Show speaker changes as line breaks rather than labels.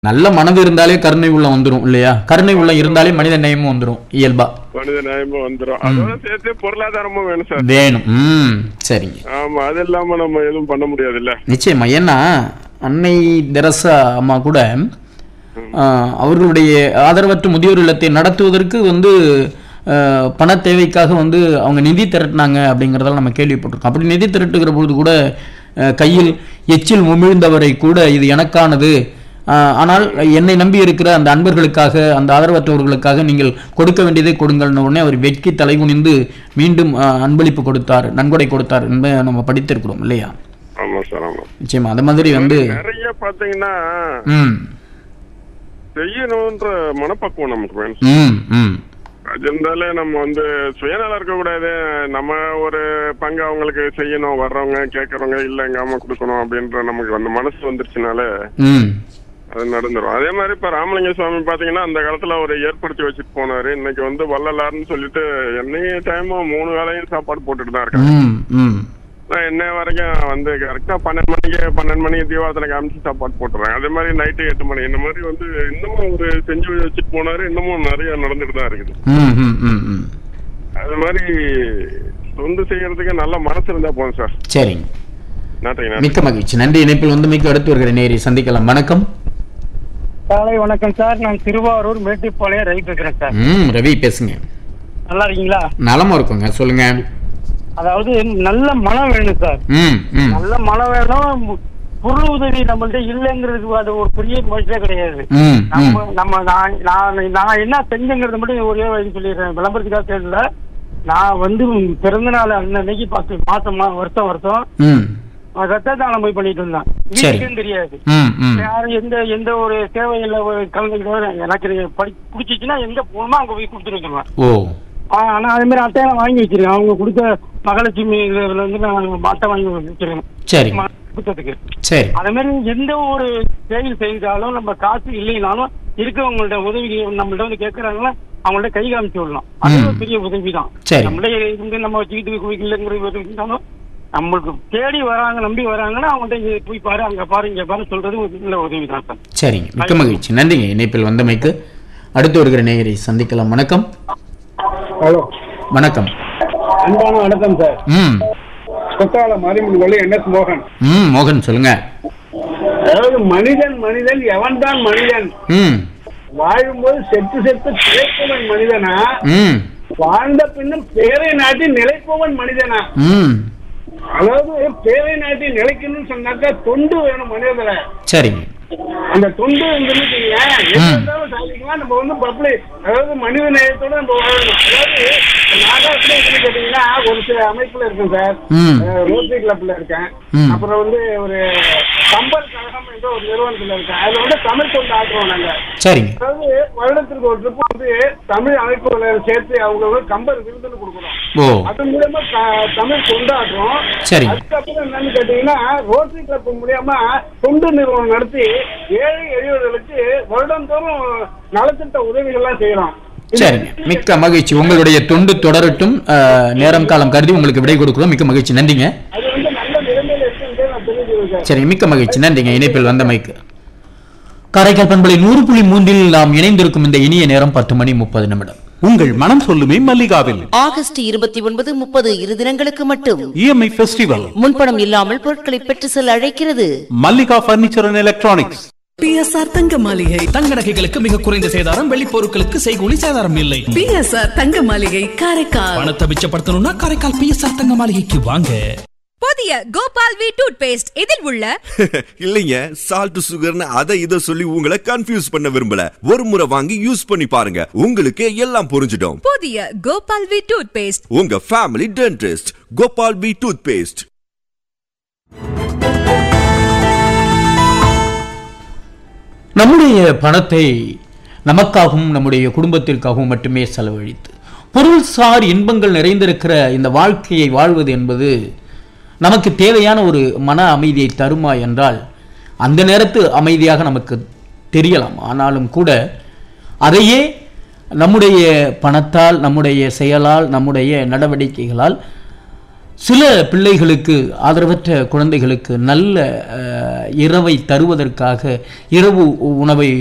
நல்ல மனது இருந்தாலே கருணை உள்ளம் வந்துரும் இல்லையா கருணை உள்ளம் இருந்தாலே மனித நேயமும் வந்துரும் இயல்பா
மனித நியாயமும் வந்துரும் அதோட சேர்த்து பொருளாதாரமும் வேணும் சார்
வேணும் ம் சரிங்க
ஆமா அது இல்லாம நம்ம எதுவும் பண்ண முடியாது இல்ல
நிச்சயமா ஏன்னா அன்னை தெரசா அம்மா கூட ஆ, அவர்களுடைய ஆதரவற்ற முதியோர் இல்லத்தை நடத்துவதற்கு வந்து ஆ, பண தேவைக்காக வந்து அவங்க நிதி திரட்டினாங்க அப்படிங்கிறதால நம்ம கேள்விப்பட்டிருக்கோம் அப்படி நிதி திரட்டுகிற பொழுது கூட ஆ, கையில் எச்சில் உமிழ்ந்தவரை கூட இது எனக்கானது ஆ, ஆனால் என்னை நம்பி இருக்கிற அந்த அன்பர்களுக்காக அந்த ஆதரவற்றவர்களுக்காக நீங்கள் கொடுக்க வேண்டியதை கொடுங்கள்னு உடனே அவர் வெட்கி தலைகுனிந்து மீண்டும் ஆ, அன்பளிப்பு கொடுத்தார் நன்கொடை கொடுத்தார் என்பதை நம்ம படித்திருக்கிறோம் இல்லையா
ஆமா சார் ஆமா
நிச்சயமா அந்த மாதிரி வந்து
நிறைய பாத்தீங்கன்னா
ம்
செய்யணும்ன்ற மனப்பக்குவம் நமக்கு வேணும்
ம் ம்
அது இருந்தாலே நம்ம வந்து சுயநலம் இருக்கக்கூடாது நம்ம ஒரு பங்கு அவங்களுக்கு செய்யணும் வர்றவங்க கேட்கறவங்க இல்ல எங்க அம்மா கொடுக்கணும் அப்படின்ற நமக்கு அந்த மனசு வந்துருச்சுனாலே
ம்
அது நடந்துரும் அதே மாதிரி இப்ப ராமலிங்க சுவாமி பாத்தீங்கன்னா அந்த காலத்துல அவர் ஏற்படுத்தி வச்சுட்டு போனாரு இன்னைக்கு வந்து வள்ளலார்னு சொல்லிட்டு என்னைய டைமும் மூணு வேளையும் சாப்பாடு போட்டுட்டு தான் இருக்காங்க
ம் ம்
நான் என்ன வரைக்கும் வந்து கரெக்டா பன்னெண்டு மணிக்கு பன்னெண்டு மணிக்கு தீபாவளி காமிச்சு சாப்பாடு போட்டுறேன் அதே மாதிரி நைட்டு எட்டு மணி இந்த மாதிரி வந்து இன்னமும் ஒரு செஞ்சு வச்சுட்டு போனாரு இன்னமும் நிறைய நடந்துட்டு தான் இருக்குது
ம் ம் ம் ம்
அது மாதிரி தொண்டு செய்யறதுக்கு நல்ல மனசு இருந்தா போதும் சார்
சரிங்க
நாட்டுக்கு
மிக்க மகிழ்ச்சி நன்றி இணைப்பில் வந்து மிக்க அடுத்து வருகிற நேரை சந்திக்கலாம் வணக்கம்
காலை வணக்கம் சார் நான் திருவாரூர் மேட்டுப்பாளையம் ரவி பேசுறேன் சார்
ம் ரவி பேசுங்க
நல்லா இருக்கீங்களா
நலமா இருக்குங்க சொல்லுங்க
அதாவது நல்ல மனம் வேணும் சார்
ம் ம்
நல்ல மனம் வேணும் பொருள் உதவி நம்மள்ட்ட இல்லைங்கிறதுக்கு அது ஒரு பெரிய முயற்சியே கிடையாது
ம் ம்
நம்ம நம்ம நான் நான் நான் என்ன செஞ்சேங்கிறத மட்டும் ஒரே வழி சொல்லிடுறேன் விளம்பரத்துக்காக தெரியல நான் வந்து பிறந்த நாள் அன்னைக்கு பத்து மாசம் மா- வருஷம் வருஷம்
ம்
ரத்த தானம் போய் பண்ணிட்டு இருந்தேன்
சரி.
வீட்டுக்கும் தெரியாது
ம் ம்
யாரும் எந்த எந்த ஒரு சேவையில ஒரு கலந்துக்கிட்டோ எனக்கு படி பிடிச்சிச்சுன்னா எங்க போகணுமோ அங்க போய் கொடுத்துட்டு வந்துருவேன்
ஓ
ஆ, ஆனா அதே மாதிரி அட்டையெல்லாம் வாங்கி வச்சிருக்கேன் அவங்க கொடுத்த மகாலட்சுமி இதுல வந்து நான் அட்டை வாங்கி வச்சிருக்கேன்
சரி
ம- புத்தகத்துக்கு
சரி
அதே மாதிரி எந்த ஒரு செயல் செய்தாலும் நம்ம காசு இல்லைனாலும் இருக்கவங்கள்ட்ட உதவி நம்மள்ட்ட வந்து கேட்கறாங்களா அவங்கள்ட்ட கை காமிச்சு விடலாம் அது ஒரு பெரிய உதவி தான்
சரி.
நம்மளே இருந்து நம்ம வச்சுக்கிட்டு இல்லைங்கிற உதவி இருந்தாலும் நம்மளுக்கு தேடி வராங்க நம்பி வராங்கன்னா அவங்கள்ட்ட இங்க போய் பாரு அங்க பாரு இங்க பாரு சொல்றது ஒரு நல்ல உதவி தான் சார்
சரிங்க மிக்க மகிழ்ச்சி நன்றிங்க இணைப்பில் வந்தமைக்கு அடுத்து வருகிற நேயரை சந்திக்கலாம் வணக்கம்
ஹலோ
வணக்கம்
அன்பான வணக்கம் சார்
ம்
குற்றால மறைமுன் கொள்ளை என் எஸ் மோகன்
ம் மோகன் சொல்லுங்க
அதாவது மனிதன் மனிதன் எவன்தான் மனிதன்
ம்
வாழும்போது செத்து செத்து பிழைப்பவன் மனிதனா
ம்
வாழ்ந்த பின்னும் பேரை நாட்டி நிலைப்பவன் மனிதனா
ம்
அதாவது பேரை நாட்டி நிலைக்கணும்னு சொன்னாக்கா தொண்டு வேணும் மனிதத்துல
சரிங்க
அந்த தொண்டு வந்துருக்கீங்க எது இருந்தாலும் சாதிக்கலாம் நம்ம வந்து பப்ளிக் அதாவது மனித நேயத்தோட நம்ம வாழணும் அதாவது நாகாசுல எப்படி கேட்டீங்கன்னா ஒரு சில அமைப்புல இருக்கேன் சார்
ம்
அஹ் ரோட்டரி கிளப்ல இருக்கேன்
ம்.
அப்புறம் வந்து ஒரு கம்பல் கழகம் என்ற ஒரு நிறுவனத்துல இருக்கேன் அதுல வந்து தமிழ் தொண்டு ஆற்றுவோம் நாங்க
சரிங்க
அதாவது வருடத்திற்கு ஒரு ட்ரிப் வந்து தமிழ் அமைப்புகளை சேர்த்து அவங்களுக்கு கம்பல் விருதுன்னு கொடுக்குறோம்
ஓ
அது மூலமா த- தமிழ் கொண்டாடுறோம்
சரிங்க.
அதுக்கப்புறம் என்னன்னு கேட்டீங்கன்னா ரோட்டரி கிளப் மூலியமா தொண்டு நிறுவனம் நடத்தி ஏழை எளியவர்களுக்கு வருடந்தோறும் நலத்திட்ட உதவிகள்லாம் செய்யறோம்
சரிங்க மிக்க மகிழ்ச்சி உங்களுடைய தொண்டு தொடரட்டும் அஹ், நேரம் காலம் கருதி உங்களுக்கு விடை கொடுக்குறோம் மிக்க மகிழ்ச்சி நன்றிங்க
அது வந்து நல்ல நிலைமையில இருக்குன்னு நான் தெரிஞ்சுக்கிறேன் சார்
சரி மிக்க மகிழ்ச்சி நன்றிங்க இணைப்பில் வந்தமைக்கு காரைக்கால் பண்பலை நூறு புள்ளி மூன்றில் நாம் இணைந்திருக்கும் இந்த இனிய நேரம் பத்து மணி முப்பது நிமிடம்
உங்கள் மனம் சொல்லுமே மல்லிகாவில்
ஆகஸ்ட் இருபத்தி ஒன்பது முப்பது இரு தினங்களுக்கு மட்டும்
இஎம்ஐ ஃபெஸ்டிவல்
முன்பணம் இல்லாமல் பொருட்களை பெற்று செல்ல அழைக்கிறது
Mallika furniture and electronics
BSR Thanga Maligai
தங்க நகைகளுக்கு மிக குறைந்த சேதாரம் வெள்ளி பொருட்களுக்கு செய்கூலி சேதாரம் இல்லை
பிஎஸ்ஆர் தங்க மாளிகை காரைக்கால்
பணத்தை மிச்சப்படுத்தணும்னா காரைக்கால் பிஎஸ்ஆர் தங்க மாளிகைக்கு வாங்க
புதிய கோபால் வி டூத் பேஸ்ட் இதில் உள்ள
இல்லைங்க சால்ட் சுகர்னு அதை இதை சொல்லி உங்களை கன்ஃபியூஸ் பண்ண விரும்பல ஒரு முறை வாங்கி யூஸ் பண்ணி பாருங்க உங்களுக்கு எல்லாம் புரிஞ்சிடும்
புதிய கோபால் வி டூத் பேஸ்ட்
உங்க family dentist Gopal P toothpaste
நம்முடைய பணத்தை நமக்காகவும் நம்முடைய குடும்பத்திற்காகவும் மட்டுமே செலவழித்து பொருள்சார் இன்பங்கள் நிறைந்திருக்கிற இந்த வாழ்க்கையை வாழ்வது என்பது நமக்கு தேவையான ஒரு மன அமைதியை தருமா என்றால் அந்த நேரத்து அமைதியாக நமக்கு தெரியலாம் ஆனாலும் கூட அதையே நம்முடைய பணத்தால் நம்முடைய செயலால் நம்முடைய நடவடிக்கைகளால் சில பிள்ளைகளுக்கு ஆதரவற்ற குழந்தைகளுக்கு நல்ல அஹ், இரவை தருவதற்காக இரவு உணவை